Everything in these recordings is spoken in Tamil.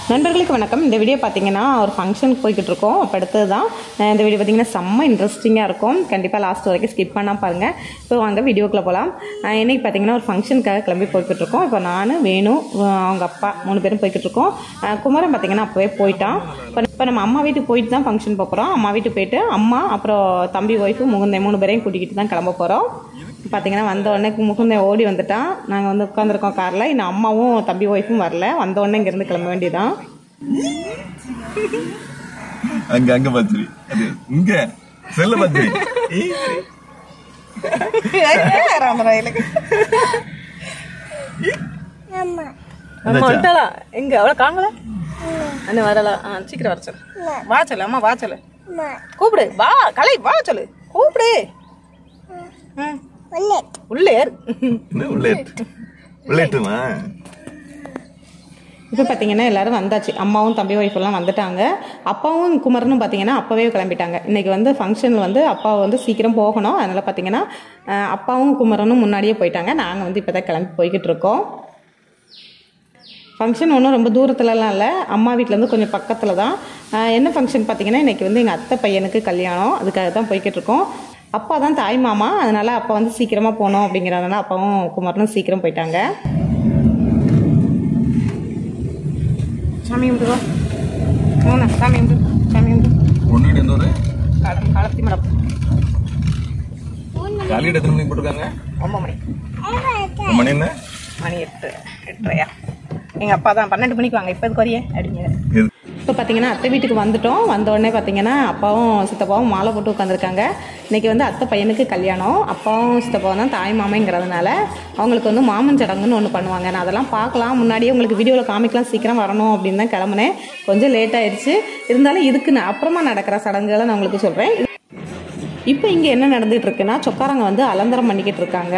நண்பர்களுக்கு வணக்கம் இந்த வீடியோ பார்த்தீங்கன்னா ஒரு ஃபங்க்ஷனுக்கு போய்கிட்டு இருக்கோம் அப்போ அடுத்தது தான் அஹ் இந்த வீடியோ பார்த்தீங்கன்னா செம்ம இன்ட்ரெஸ்டிங்காக இருக்கும் கண்டிப்பாக லாஸ்ட் வரைக்கும் ஸ்கிப் பண்ணால் பாருங்கள் இப்போ வாங்க வீடியோக்குள்ளே போகலாம் இன்னைக்கு பார்த்தீங்கன்னா ஒரு ஃபங்க்ஷனுக்காக கிளம்பி போய்கிட்டு இருக்கோம் இப்போ நான் வேணு அஹ் அவங்க அப்பா மூணு பேரும் போய்கிட்டு இருக்கோம் அஹ் குமரன் பார்த்தீங்கன்னா அப்போவே போயிட்டான் இப்போ இப்போ நம்ம அம்மா வீட்டுக்கு போயிட்டு தான் ஃபங்க்ஷன் போகிறோம் அம்மா வீட்டுக்கு போயிட்டு அம்மா அப்புறம் தம்பி ஒய்ஃபு முகுந்தை மூணு பேரையும் கூட்டிக்கிட்டு தான் கிளம்ப போகிறோம் பார்த்தீங்கன்னா வந்த உடனே முகுந்தை ஓடி வந்துட்டான் நாங்கள் வந்து உட்காந்துருக்கோம் காரில் இன்னும் அம்மாவும் தம்பி ஒய்ஃபும் வரல வந்த உடனே இங்கேருந்து கிளம்ப வேண்டியதான் அங்க அங்க பாத்துரி அது இங்க செல்ல பாத்துரி அம்மா வந்துட்டாளா எங்க அவளை காணல அண்ணன் வரல ஆ சீக்கிரம் வர சொல்லு வா சொல்லு அம்மா வா சொல்லு கூப்பிடு வா கலை வா சொல்லு கூப்பிடு ம். உள்ளே ஏறு. என்ன உள்ளேட் உள்ளேட்டுமா இப்போ பார்த்தீங்கன்னா எல்லாரும் வந்தாச்சு அம்மாவும் தம்பி ஒய்ஃப் எல்லாம் வந்துட்டாங்க அப்பாவும் குமரனும் பார்த்தீங்கன்னா அப்போவே கிளம்பிட்டாங்க இன்னைக்கு வந்து ஃபங்க்ஷன் வந்து அப்பா வந்து சீக்கிரம் போகணும் அதனால பார்த்தீங்கன்னா அஹ், அப்பாவும் குமரனும் முன்னாடியே போயிட்டாங்க நாங்கள் வந்து இப்போ தான் கிளம்பி போய்கிட்டு இருக்கோம் ஃபங்க்ஷன் ஒன்றும் ரொம்ப தூரத்துலலாம் இல்லை அம்மா வீட்டிலேருந்து கொஞ்சம் பக்கத்தில் தான் அஹ், என்ன ஃபங்க்ஷன் பார்த்தீங்கன்னா இன்றைக்கி வந்து எங்கள் அத்தை பையனுக்கு கல்யாணம் அதுக்காக தான் போய்கிட்டு இருக்கோம் அப்பா தான் தாய் மாமா அதனால அப்பா வந்து சீக்கிரமாக போகணும் அப்படிங்கிறதுனால அப்பாவும் குமரனும் சீக்கிரம் போயிட்டாங்க சாமி கும்பிடுவா மூணு சாமி கும்பிடு சாமி கும்பிடு பொண்ணு எந்த ஒரு களம் களத்தி மடம் காலியிட எத்தனை மணிக்கு போட்டிருக்காங்க ஒம்பது மணி மணி என்ன மணி எட்டு எட்டரையா எங்கள் அப்பா தான் பன்னெண்டு மணிக்கு வாங்க இப்போ எதுக்கு வரையே அப்படிங்க இது இப்போ பார்த்தீங்கன்னா அத்தை வீட்டுக்கு வந்துட்டோம் வந்த உடனே பார்த்தீங்கன்னா அப்பாவும் சித்தப்பாவும் மாலை போட்டு உட்காந்துருக்காங்க இன்னைக்கு வந்து அத்தை பையனுக்கு கல்யாணம் அப்பாவும் சித்தப்பாவும் தான் தாய் மாமைங்கிறதுனால அவங்களுக்கு வந்து மாமன் சடங்குன்னு ஒன்று பண்ணுவாங்க நான் அதெல்லாம் பார்க்கலாம் முன்னாடியே உங்களுக்கு வீடியோவில் காமிக்கலாம் சீக்கிரம் வரணும் அப்படின்னு தான் கிளம்புனேன் கொஞ்சம் லேட் ஆயிடுச்சு இருந்தாலும் இதுக்கு நான் அப்புறமா நடக்கிற சடங்குகளை நான் உங்களுக்கு சொல்கிறேன் இப்போ இங்கே என்ன நடந்துட்டு இருக்குன்னா சொக்காரங்க வந்து அலந்தரம் பண்ணிக்கிட்டு இருக்காங்க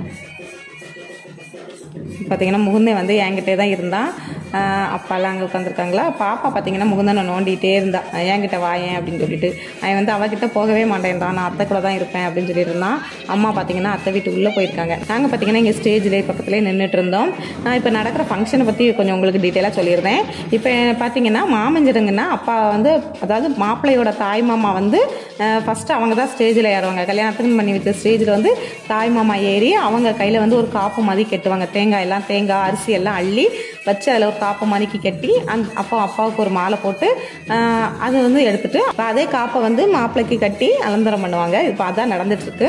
பார்த்தீங்கன்னா முகுந்தன் வந்து என்கிட்டே தான் இருந்தான் ஆஹ் அப்பாலாம் அங்கே உட்காந்துருக்காங்களா பாப்பா பார்த்தீங்கன்னா முகுந்தனை நோண்டிகிட்டே இருந்தா என்கிட்ட வாயேன் அப்படின்னு சொல்லிட்டு அவன் வந்து அவகிட்ட போகவே மாட்டேன்றான் நான் அத்தை கூட தான் இருப்பேன் அப்படின்னு சொல்லிட்டு இருந்தான் அம்மா பார்த்தீங்கன்னா அத்தை வீட்டு உள்ளே போயிருக்காங்க நாங்கள் பார்த்தீங்கன்னா இங்கே ஸ்டேஜ்லேயே பக்கத்துலேயே நின்றுட்டு இருந்தோம் நான் இப்போ நடக்கிற ஃபங்க்ஷனை பற்றி கொஞ்சம் உங்களுக்கு டீட்டெயிலாக சொல்லியிருந்தேன் இப்போ பார்த்தீங்கன்னா மாமஞ்சிருங்கன்னா அப்பா வந்து அதாவது மாப்பிள்ளையோட தாய் மாமா வந்து ஃபஸ்ட்டு அவங்க தான் ஸ்டேஜில் ஏறுவாங்க கல்யாணத்துக்கு பண்ணி வச்ச ஸ்டேஜில் வந்து தாய் மாமா ஏறி அவங்க கையில் வந்து ஒரு காப்பு மாதிரி கட்டுவாங்க தேங்காய் எல்லாம் தேங்காய் அரிசி எல்லாம் அள்ளி வச்சு அதில் ஒரு காப்பு மாதிரிக்கு கட்டி அந் அப்போ அப்பாவுக்கு ஒரு மாலை போட்டு ஆஹ், அது வந்து எடுத்துட்டு அப்ப அதே காப்பை வந்து மாப்பிள்ளைக்கு கட்டி அலந்தரம் பண்ணுவாங்க இப்போ அதான் நடந்துட்டுருக்கு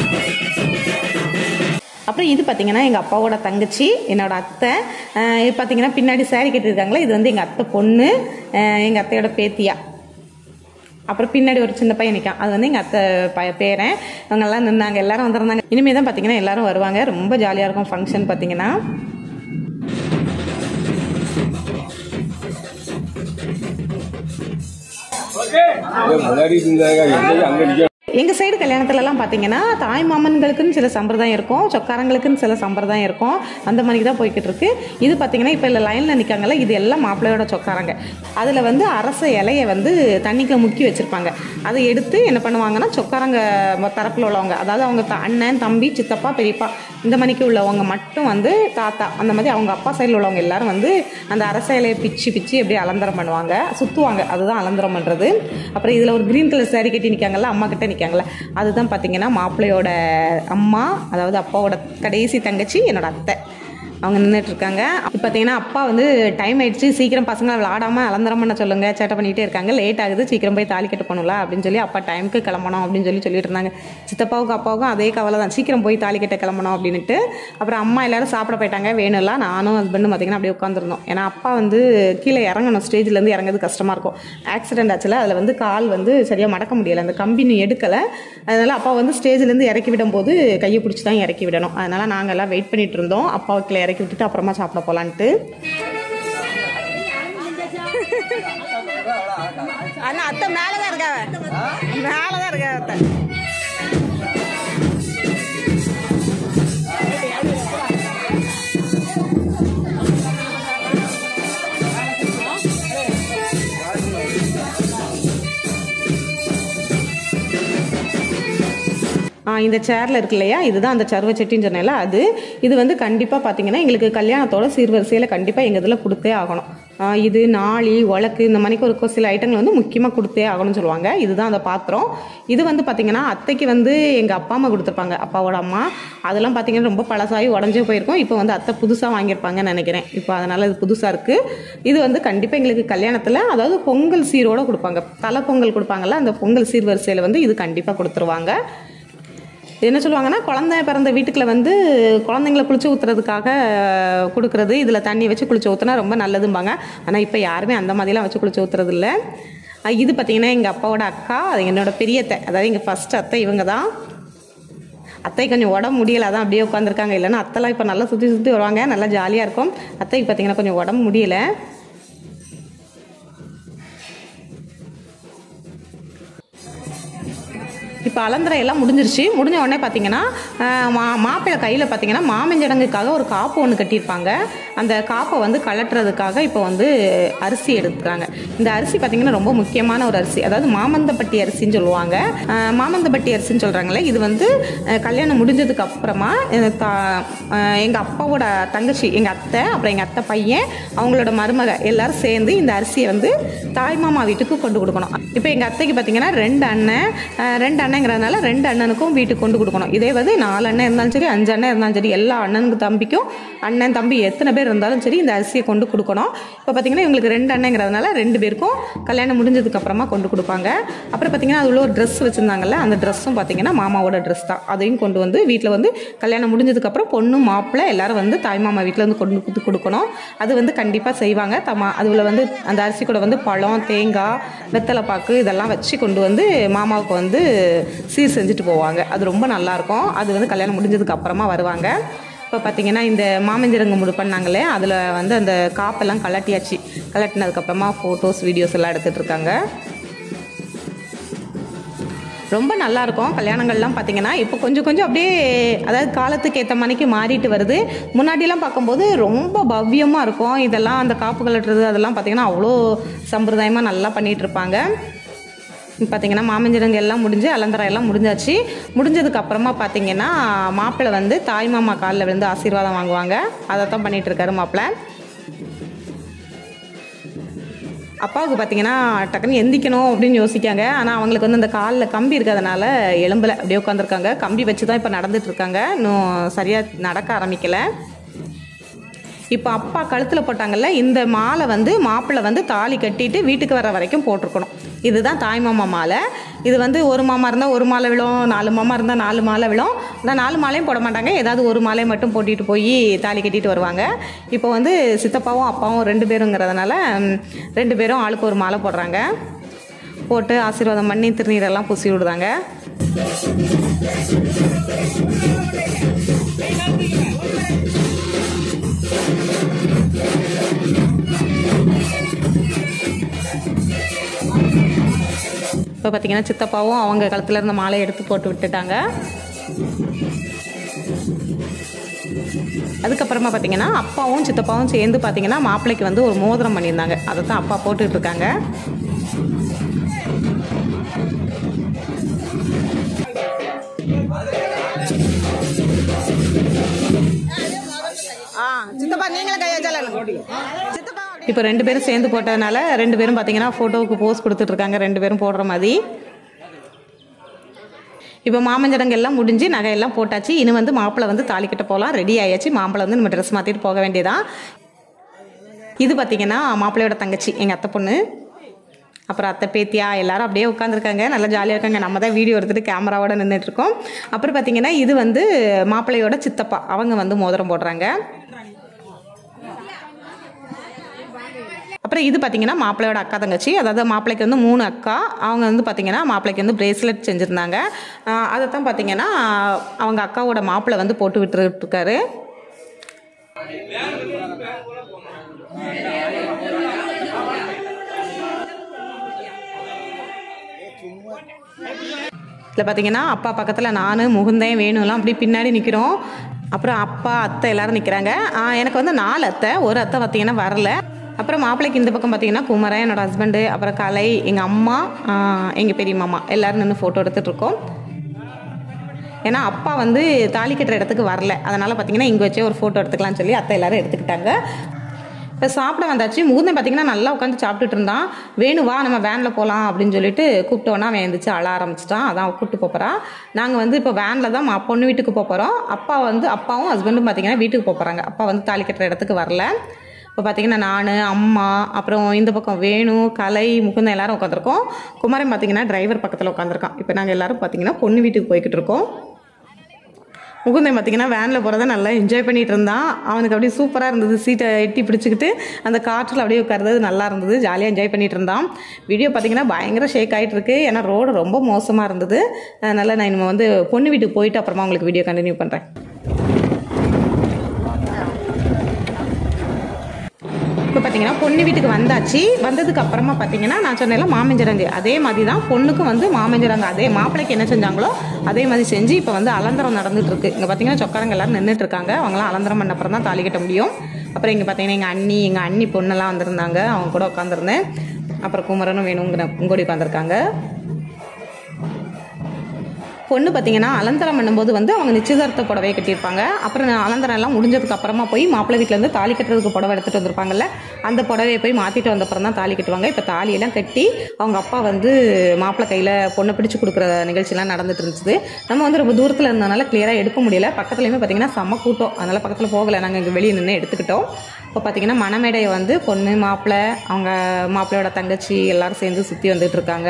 அப்புறம் இது பார்த்தீங்கன்னா எங்கள் அப்பாவோட தங்கச்சி என்னோட அத்தை ஆஹ் இது பார்த்தீங்கன்னா பின்னாடி saree கட்டியிருக்காங்களே இது வந்து எங்கள் அத்தை பொண்ணு எங்கள் அத்தையோட பேத்தியா அப்புறம் பின்னாடி ஒரு சின்ன பையன் நிற்கான் அது வந்து எங்கள் அத்தை ப பேரன் இவங்கெல்லாம் நின்னாங்க எல்லாரும் வந்திருந்தாங்க இனிமேல் தான் பார்த்தீங்கன்னா எல்லாரும் வருவாங்க ரொம்ப ஜாலியாக இருக்கும் ஃபங்க்ஷன் பார்த்தீங்கன்னா முன்னாடி இருந்தாங்க எங்க அங்க நிக்க எங்கள் சைடு கல்யாணத்துலலாம் பார்த்தீங்கன்னா தாய் மாமன்களுக்குன்னு சில சம்பிரதாயம் இருக்கும் சொக்காரங்களுக்குன்னு சில சம்பிரதாயம் இருக்கும் அந்த மாதிரி தான் போய்கிட்டு இருக்கு இது பார்த்தீங்கன்னா இப்போ இல்லை லைனில் நிற்காங்கல்ல இது எல்லாம் மாப்பிள்ளையோட சொக்காரங்க அதில் வந்து அரச இலையை வந்து தண்ணிக்குள்ள முக்கி வச்சுருப்பாங்க அதை எடுத்து என்ன பண்ணுவாங்கன்னா சொக்காரங்க தரப்பில் உள்ளவங்க அதாவது அவங்க த- அண்ணன் தம்பி சித்தப்பா பெரியப்பா இந்த மணிக்கு உள்ளவங்க மட்டும் வந்து தாத்தா அந்த மாதிரி அவங்க அப்பா சைடில் உள்ளவங்க எல்லாரும் வந்து அந்த அரச இலையை பிச்சு பிச்சு அப்படியே அலந்தரம் பண்ணுவாங்க சுற்றுவாங்க அதுதான் அலந்தரம் பண்ணுறது அப்புறம் இதில் ஒரு க்ரீன் கலர் saree கட்டி நிற்காங்கல்ல அம்மா கிட்ட நிற்காங்கல்ல அதுதான் பார்த்தீங்கன்னா மாப்பிள்ளையோட அம்மா அதாவது அப்பாவோட கடைசி தங்கச்சி என்னோட அத்தை அவங்க நின்றுட்டு இருக்காங்க இப்போ பார்த்தீங்கன்னா அப்பா வந்து டைம் ஆயிடுச்சு சீக்கிரம் பசங்களை விளாடாம அலந்தரம் பண்ண சொல்லுங்க சேட்டை பண்ணிகிட்டே இருக்காங்க லேட் ஆகுது சீக்கிரம் போய் தாலி கட்டு பண்ணல அப்படின்னு சொல்லி அப்பா டைமுக்கு கிளம்பணும் அப்படின்னு சொல்லி சொல்லிட்டு இருந்தாங்க சித்தப்பாவுக்கும் அப்பாவுக்கும் அதே கவலை தான் சீக்கிரம் போய் தாலி கட்ட கிளம்பணும் அப்படின்ட்டு அப்புறம் அம்மா எல்லாரும் சாப்பிட போயிட்டாங்க வேணும்லாம் நானும் ஹஸ்பண்டும் பார்த்தீங்கன்னா அப்படியே உட்காந்துருந்தோம் ஏன்னா அப்பா வந்து கீழே இறங்கணும் ஸ்டேஜ்லேருந்து இறங்குறது கஷ்டமாக இருக்கும் ஆக்சிடென்ட் ஆச்சுல அதில் வந்து கால் வந்து சரியாக மடக்க முடியலை அந்த கம்பினி எடுக்கலை அதனால் அப்பா வந்து ஸ்டேஜ்லேருந்து இறக்கி விடும்போது கையை பிடிச்சி தான் இறக்கி விடணும் அதனால் நாங்கள் எல்லாம் வெயிட் பண்ணிட்டு இருந்தோம் அப்பாவை கீழே இறக்கி விட்டுட்டு அப்புறமா சாப்பிட போகலான்ட்டு அண்ணா அத்தை மேலே தான் இருக்காவ மேலே தான் இருக்கா அத்தை ஆ, இந்த சேரில் இருக்கு இல்லையா இதுதான் அந்த சர்வ செட்டின்னு சொன்னேன்ல அது இது வந்து கண்டிப்பாக பார்த்தீங்கன்னா எங்களுக்கு கல்யாணத்தோட சீர்வரிசையில் கண்டிப்பாக எங்கள் இதில் கொடுத்தே ஆகணும் ஆஹ் இது நாளி உலக்கு இந்த மாதிரிக்கு ஒரு சில ஐட்டங்கள் வந்து முக்கியமாக கொடுத்தே ஆகணும்னு சொல்லுவாங்க இதுதான் அந்த பாத்திரம் இது வந்து பார்த்திங்கன்னா அத்தைக்கு வந்து எங்கள் அப்பா அம்மா கொடுத்துருப்பாங்க அப்பாவோட அம்மா அதெல்லாம் பார்த்திங்கன்னா ரொம்ப பழசாகி உடஞ்சே போயிருக்கும் இப்போ வந்து அத்தை புதுசாக வாங்கியிருப்பாங்கன்னு நினைக்கிறேன் இப்போ அதனால் இது புதுசாக இருக்குது இது வந்து கண்டிப்பாக எங்களுக்கு கல்யாணத்தில் அதாவது பொங்கல் சீரோடு கொடுப்பாங்க தலை பொங்கல் கொடுப்பாங்கல்ல அந்த பொங்கல் சீர் வரிசையில் வந்து இது கண்டிப்பாக கொடுத்துருவாங்க இது என்ன சொல்லுவாங்கன்னா குழந்தை பிறந்த வீட்டுக்குள்ள வந்து குழந்தைங்கள குளிச்சு ஊற்றுறதுக்காக கொடுக்குறது இதில் தண்ணி வச்சு குளிச்சு ஊற்றினா ரொம்ப நல்லதும்பாங்க ஆனால் இப்போ யாருமே அந்த மாதிரிலாம் வச்சு குளிச்சு ஊற்றுறது இல்லை அஹ் இது பார்த்தீங்கன்னா எங்கள் அப்பாவோட அக்கா அது என்னோட பெரியத்தை அதாவது எங்கள் ஃபஸ்ட் அத்தை இவங்க தான் அத்தை கொஞ்சம் உடம்பு முடியல அதான் அப்படியே உட்காந்துருக்காங்க இல்லைன்னா அத்தைலாம் இப்போ நல்லா சுற்றி சுற்றி வருவாங்க நல்லா ஜாலியாக இருக்கும் அத்தைக்கு பார்த்தீங்கன்னா கொஞ்சம் உடம்பு முடியல இப்போ அலந்தரை எல்லாம் முடிஞ்சிருச்சு முடிஞ்ச உடனே பார்த்தீங்கன்னா ஆஹ், மா மாப்பிள்ளை கையில் பார்த்தீங்கன்னா மாமஞ்சடங்குக்காக ஒரு காப்பு ஒன்று கட்டியிருப்பாங்க அந்த காப்பை வந்து கலட்டுறதுக்காக இப்போ வந்து அரிசி எடுத்துக்கிறாங்க இந்த அரிசி பார்த்தீங்கன்னா ரொம்ப முக்கியமான ஒரு அரிசி அதாவது மாமந்தப்பட்டி அரிசின்னு சொல்லுவாங்க ஆஹ், மாமந்தப்பட்டி அரிசின்னு சொல்கிறாங்களே இது வந்து ஆஹ், கல்யாணம் முடிஞ்சதுக்கு அப்புறமா எங்கள் அப்பாவோட தங்கச்சி எங்கள் அத்தை அப்புறம் எங்கள் அத்தை பையன் அவங்களோட மருமக எல்லாரும் சேர்ந்து இந்த அரிசியை வந்து தாய்மாமா வீட்டுக்கு கொண்டு கொடுக்கணும் இப்போ எங்கள் அத்தைக்கு பார்த்தீங்கன்னா ரெண்டு அண்ணன் அஹ், ரெண்டு அண்ணங்கிறதுனால ரெண்டு அண்ணனுக்கும் வீட்டுக்கு கொண்டு கொடுக்கணும் இதே வந்து நாலு அண்ணன் இருந்தாலும் சரி அஞ்சு அண்ணன் இருந்தாலும் சரி எல்லா அண்ணனுக்கு தம்பிக்கும் அண்ணன் தம்பி எத்தனை பேர் இருந்தாலும் சரி இந்த அரிசியை கொண்டு கொடுக்கணும் இப்போ பார்த்தீங்கன்னா இவங்களுக்கு ரெண்டு அண்ணங்கிறதுனால ரெண்டு பேருக்கும் கல்யாணம் முடிஞ்சதுக்கு அப்புறமா கொண்டு கொடுப்பாங்க அப்புறம் பார்த்தீங்கன்னா அது உள்ள ஒரு ட்ரெஸ் வச்சுருந்தாங்கல்ல அந்த ட்ரெஸ்ஸும் பார்த்தீங்கன்னா மாமாவோட ட்ரெஸ் தான் அதையும் கொண்டு வந்து வீட்டில் வந்து கல்யாணம் முடிஞ்சதுக்கப்புறம் பொண்ணு மாப்பிள்ளை எல்லாரும் வந்து தாய்மாமா வீட்டில் வந்து கொண்டு வந்து கொடுக்கணும் அது வந்து கண்டிப்பாக செய்வாங்க தமா அதில் வந்து அந்த அரிசி கூட வந்து பழம் தேங்காய் வெத்தலை பாக்கு இதெல்லாம் வச்சு கொண்டு வந்து மாமாவுக்கு வந்து சீர் செஞ்சுட்டு போவாங்க அது ரொம்ப நல்லாயிருக்கும் அது வந்து கல்யாணம் முடிஞ்சதுக்கு அப்புறமா வருவாங்க இப்போ பார்த்தீங்கன்னா இந்த மாமஞ்சிரங்க முடு பண்ணாங்களே அதில் வந்து அந்த காப்பெல்லாம் கலட்டியாச்சு கலட்டினதுக்கப்புறமா ஃபோட்டோஸ் வீடியோஸ் எல்லாம் எடுத்துகிட்டு இருக்காங்க ரொம்ப நல்லா இருக்கும் கல்யாணங்கள்லாம் பார்த்தீங்கன்னா இப்போ கொஞ்சம் கொஞ்சம் அப்படியே அதாவது காலத்துக்கு ஏற்ற மணிக்கு மாறிட்டு வருது முன்னாடிலாம் பார்க்கும்போது ரொம்ப பவ்யமாக இருக்கும் இதெல்லாம் அந்த காப்பு கலட்டுறது அதெல்லாம் பார்த்தீங்கன்னா அவ்வளோ சம்பிரதாயமாக நல்லா பண்ணிகிட்டு இருப்பாங்க பார்த்தீங்கன்னா மாமஞ்சரங்க எல்லாம் முடிஞ்சு அலந்தரம் எல்லாம் முடிஞ்சாச்சு முடிஞ்சதுக்கு அப்புறமா பார்த்தீங்கன்னா மாப்பிள்ளை வந்து தாய் மாமா காலில் விழுந்து ஆசீர்வாதம் வாங்குவாங்க அதை தான் பண்ணிட்டு இருக்காரு மாப்பிள்ளை அப்பாவுக்கு பார்த்தீங்கன்னா டக்குன்னு எந்திக்கணும் அப்படின்னு யோசிக்காங்க ஆனால் அவங்களுக்கு வந்து அந்த காலில் கம்பி இருக்கிறதுனால எலும்பில் அப்படியே உட்காந்துருக்காங்க கம்பி வச்சு தான் இப்போ நடந்துட்டு இருக்காங்க இன்னும் சரியாக நடக்க ஆரம்பிக்கலை இப்போ அப்பா கழுத்தில் போட்டாங்கல்ல இந்த மாலை வந்து மாப்பிள்ளை வந்து தாலி கட்டிட்டு வீட்டுக்கு வர வரைக்கும் போட்டிருக்கணும் இதுதான் தாய்மாமா மாலை இது வந்து ஒரு மாமா இருந்தால் ஒரு மாலை விழும் நாலு மாமா இருந்தால் நாலு மாலை விழும் ஆனால் நாலு மாலையும் போட மாட்டாங்க ஏதாவது ஒரு மாலையை மட்டும் போட்டிட்டு போய் தாலி கட்டிட்டு வருவாங்க இப்போ வந்து சித்தப்பாவும் அப்பாவும் ரெண்டு பேருங்கிறதுனால ம், ரெண்டு பேரும் ஆளுக்கு ஒரு மாலை போடுறாங்க போட்டு ஆசீர்வாதம் பண்ணி திருநீரெல்லாம் பூசி விடுதாங்க இப்போ பார்த்தீங்கன்னா சித்தப்பாவும் அவங்க கழுத்துல இருந்த மாலையை எடுத்து போட்டு விட்டுட்டாங்க அதுக்கப்புறமா பார்த்தீங்கன்னா அப்பாவும் சித்தப்பாவும் சேர்ந்து பார்த்தீங்கன்னா மாப்பிள்ளைக்கு வந்து ஒரு மோதிரம் பண்ணியிருந்தாங்க அதை தான் அப்பா போட்டுட்டு இருக்காங்க சித்தப்பா நீங்களும் கையை சித்தப்பா இப்போ ரெண்டு பேரும் சேர்ந்து போட்டதுனால ரெண்டு பேரும் பார்த்தீங்கன்னா ஃபோட்டோவுக்கு போஸ் கொடுத்துட்டு இருக்காங்க ரெண்டு பேரும் போடுற மாதிரி இப்போ மாமஞ்சடங்கு எல்லாம் முடிஞ்சு நகையெல்லாம் போட்டாச்சு இனி வந்து மாப்பிள்ளை வந்து தாலி கட்ட போகலாம் ரெடி ஆயாச்சு மாப்பிள்ளை வந்து நம்ம ட்ரெஸ் மாற்றிட்டு போக வேண்டியதான் இது பார்த்தீங்கன்னா மாப்பிள்ளையோட தங்கச்சி எங்கள் அத்தை பொண்ணு அப்புறம் அத்தை பேத்தியா எல்லாரும் அப்படியே உட்காந்துருக்காங்க நல்லா ஜாலியாக இருக்காங்க நம்ம தான் வீடியோ எடுத்துகிட்டு கேமராவோட நின்றுட்டு இருக்கோம் அப்புறம் பார்த்தீங்கன்னா இது வந்து மாப்பிள்ளையோட சித்தப்பா அவங்க வந்து மோதிரம் போடுறாங்க அப்புறம் இது பார்த்தீங்கன்னா மாப்பிள்ளையோட அக்கா தங்கச்சி அதாவது மாப்பிள்ளைக்கு வந்து மூணு அக்கா அவங்க வந்து பார்த்தீங்கன்னா மாப்பிள்ளைக்கு வந்து பிரேஸ்லெட் செஞ்சுருந்தாங்க அதை தான் பார்த்தீங்கன்னா அவங்க அக்காவோட மாப்பிள்ளை வந்து போட்டு விட்டுட்டு இருக்காரு இதில் பார்த்தீங்கன்னா அப்பா பக்கத்தில் நான் முகுந்தேன் வேணும்லாம் அப்படி பின்னாடி நிற்கிறோம் அப்புறம் அப்பா அத்தை எல்லாரும் நிற்கிறாங்க எனக்கு வந்து நாலு அத்தை ஒரு அத்தை பார்த்தீங்கன்னா வரல அப்புறம் மாப்பிள்ளைக்கு இந்த பக்கம் பார்த்தீங்கன்னா குமரன் என்னோட ஹஸ்பண்டு அப்புறம் கலை எங்கள் அம்மா எங்கள் பெரிய மாமா எல்லோரும் நின்று ஃபோட்டோ எடுத்துகிட்டு இருக்கோம் ஏன்னா அப்பா வந்து தாலி கட்டுற இடத்துக்கு வரல அதனால் பார்த்தீங்கன்னா இங்கே வச்சே ஒரு ஃபோட்டோ எடுத்துக்கலாம்னு சொல்லி அத்தை எல்லாரும் எடுத்துக்கிட்டாங்க இப்போ சாப்பிட வந்தாச்சு முகுந்தன் பார்த்தீங்கன்னா நல்லா உட்காந்து சாப்பிட்டுட்டு இருந்தான் வேணும் வா நம்ம வேனில் போகலாம் அப்படின்னு சொல்லிட்டு கூப்பிட்டோன்னா அவன் எழுந்திரிச்சு அழ ஆரம்பிச்சிட்டான் அதான் அவன் கூப்பிட்டு போகிறான் நாங்கள் வந்து இப்போ வேனில் தான் மா- பொண்ணு வீட்டுக்கு போக போகிறோம் அப்பா வந்து அப்பாவும் ஹஸ்பண்டும் பார்த்தீங்கன்னா வீட்டுக்கு போக போகிறாங்க அப்பா வந்து தாலி கட்டுற இடத்துக்கு வரல இப்போ பார்த்தீங்கன்னா நான் அம்மா அப்புறம் இந்த பக்கம் வேணு கலை முகுந்தன் எல்லாரும் உட்காந்துருக்கோம் குமாரன் பார்த்தீங்கன்னா டிரைவர் பக்கத்தில் உட்காந்துருக்கான் இப்போ நாங்கள் எல்லாரும் பார்த்தீங்கன்னா பொண்ணு வீட்டுக்கு போய்கிட்டு இருக்கோம் முகுந்தன் பார்த்தீங்கன்னா வேனில் போகிறத நல்லா என்ஜாய் பண்ணிட்டு இருந்தான் அவனுக்கு அப்படியே சூப்பராக இருந்தது சீட்டை எட்டி பிடிச்சிக்கிட்டு அந்த காற்றில் அப்படியே உட்கார்றது நல்லா இருந்தது ஜாலியாக என்ஜாய் பண்ணிட்டு இருந்தான் வீடியோ பார்த்தீங்கன்னா பயங்கர ஷேக் ஆகிட்டு இருக்கு ஏன்னா ரோடு ரொம்ப மோசமாக இருந்தது அதனால் நான் இனிமே வந்து பொண்ணு வீட்டுக்கு போயிட்டு அப்புறமா உங்களுக்கு வீடியோ கண்டினியூ பண்ணுறேன் இப்போ பார்த்தீங்கன்னா பொண்ணு வீட்டுக்கு வந்தாச்சு வந்ததுக்கு அப்புறமா பார்த்தீங்கன்னா நான் சொன்னேன்ல மாமஞ்சரங்கு அதே மாதிரி தான் பொண்ணுக்கும் வந்து மாமஞ்சரங்கு அதே மாப்பிள்ளைக்கு என்ன செஞ்சாங்களோ அதே மாதிரி செஞ்சு இப்போ வந்து அலந்தரம் நடந்துட்டு இருக்கு இங்கே பார்த்தீங்கன்னா சொக்காரங்க எல்லாரும் நின்றுட்டு இருக்காங்க அவங்களாம் அலந்தரம் பண்ண அப்புறம் தான் தாலி கட்ட முடியும் அப்புறம் இங்கே பார்த்தீங்கன்னா எங்கள் அண்ணி எங்கள் அண்ணி பொண்ணெல்லாம் வந்திருந்தாங்க அவங்க கூட உட்காந்துருந்தேன் அப்புறம் குமரனும் வேணுங்கிற உங்கோடி உட்காந்துருக்காங்க பொண்ணு பார்த்தீங்கன்னா அலந்தரம் பண்ணும்போது வந்து அவங்க நிச்சயதார்த்த புடவையை கட்டியிருப்பாங்க அப்புறம் நான் அலந்தரம் எல்லாம் முடிஞ்சதுக்கு அப்புறமா போய் மாப்பிள்ளை வீட்டிலேருந்து தாலி கட்டுறதுக்கு புடவை எடுத்துகிட்டு வந்திருப்பாங்கல்ல அந்த புடவையை போய் மாற்றிட்டு வந்த அப்புறம் தான் தாலி கட்டுவாங்க இப்போ தாலியெல்லாம் கட்டி அவங்க அப்பா வந்து மாப்பிள்ளை கையில் பொண்ணை பிடிச்சு கொடுக்குற நிகழ்ச்சியெல்லாம் நடந்துட்டு இருந்துச்சு நம்ம வந்து ரொம்ப தூரத்தில் இருந்தனால கிளியராக எடுக்க முடியல பக்கத்துலேயுமே பார்த்தீங்கன்னா செம்ம கூட்டம் அதனால் பக்கத்தில் போகலை நாங்கள் இங்கே வெளியே நின்று எடுத்துக்கிட்டோம் இப்போ பார்த்தீங்கன்னா மணமேடையை வந்து பொண்ணு மாப்பிள்ளை அவங்க மாப்பிள்ளையோட தங்கச்சி எல்லாரும் சேர்ந்து சுற்றி வந்துட்டு இருக்காங்க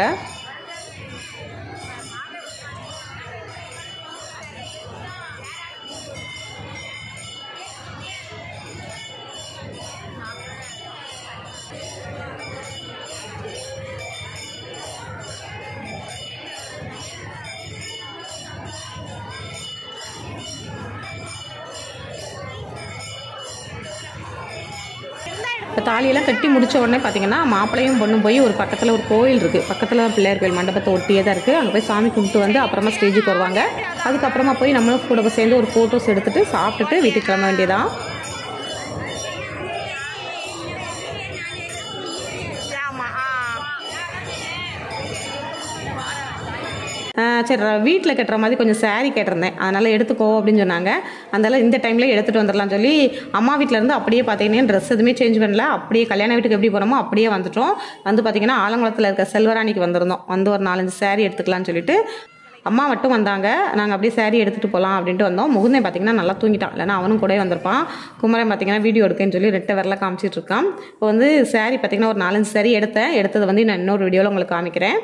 இப்போ தாலியெல்லாம் கட்டி முடிச்ச உடனே பார்த்தீங்கன்னா மாப்பிள்ளையும் பொண்ணும் போய் ஒரு பக்கத்தில் ஒரு கோயில் இருக்குது பக்கத்தில் பிள்ளையார் கோயில் மண்டபத்தை ஒட்டியே தான் இருக்குது அங்கே போய் சாமி கும்பிட்டு வந்து அப்புறமா ஸ்டேஜுக்கு வருவாங்க அதுக்கப்புறமா போய் நம்மளும் கூட சேர்ந்து ஒரு ஃபோட்டோஸ் எடுத்துட்டு சாப்பிட்டுட்டு வீட்டுக்கு கிளம்ப வேண்டியதான் ஆ, சரி வீட்டில் கட்டுற மாதிரி கொஞ்சம் saree கேட்டிருந்தேன் அதனால் எடுத்துக்கோ அப்படின்னு சொன்னாங்க அதனால இந்த டைமில் எடுத்துகிட்டு வந்துடலாம்னு சொல்லி அம்மா வீட்ல இருந்து அப்படியே பார்த்தீங்கன்னா ட்ரெஸ் எதுவுமே சேஞ்ச் பண்ணல அப்படியே கல்யாண வீட்டுக்கு எப்படி போகிறோமோ அப்படியே வந்துட்டோம் வந்து பார்த்தீங்கன்னா ஆலங்குளத்தில் இருக்க செல்வராணிக்கு வந்திருந்தோம் வந்து ஒரு நாலஞ்சு saree எடுத்துக்கலாம்னு சொல்லிட்டு அம்மா மட்டும் வந்தாங்க நாங்கள் அப்படியே saree எடுத்துகிட்டு போகலாம் அப்படின்ட்டு வந்தோம் முகுந்தன் பார்த்தீங்கன்னா நல்லா தூங்கிட்டான் இல்லைன்னா அவனும் கூட வந்திருப்பான் குமரன் பார்த்தீங்கன்னா வீடியோ எடுக்கன்னு சொல்லி ரெட்டை வரல காமிச்சிட்டு இருக்கான் இப்போ வந்து saree பார்த்தீங்கன்னா ஒரு நாலஞ்சு saree எடுத்தேன் எடுத்தது வந்து நான் இன்னொரு வீடியோவில் உங்களுக்கு காமிக்கிறேன்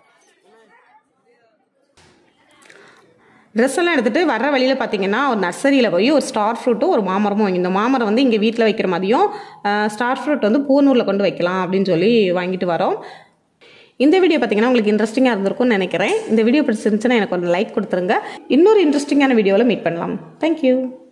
ட்ரெஸ் எல்லாம் எடுத்துகிட்டு வர வழியில் பார்த்தீங்கன்னா ஒரு நர்சரியில் போய் ஒரு ஸ்டார் ஃப்ரூட்டும் ஒரு மாமரமும் வாங்கி இந்த மாமரம் வந்து இங்கே வீட்டில் வைக்கிற மாதிரியும் ஸ்டார் ஃப்ரூட் வந்து பூனூரில் கொண்டு வைக்கலாம் அப்படின்னு சொல்லி வாங்கிட்டு வரோம் இந்த வீடியோ பார்த்தீங்கன்னா உங்களுக்கு இன்ட்ரெஸ்டிங்காக இருந்திருக்கும்னு நினைக்கிறேன் இந்த வீடியோ பிடிச்சிருந்துச்சுன்னா எனக்கு ஒரு லைக் கொடுத்துருங்க இன்னொரு இன்ட்ரெஸ்டிங்கான வீடியோவில் மீட் பண்ணலாம் தேங்க்யூ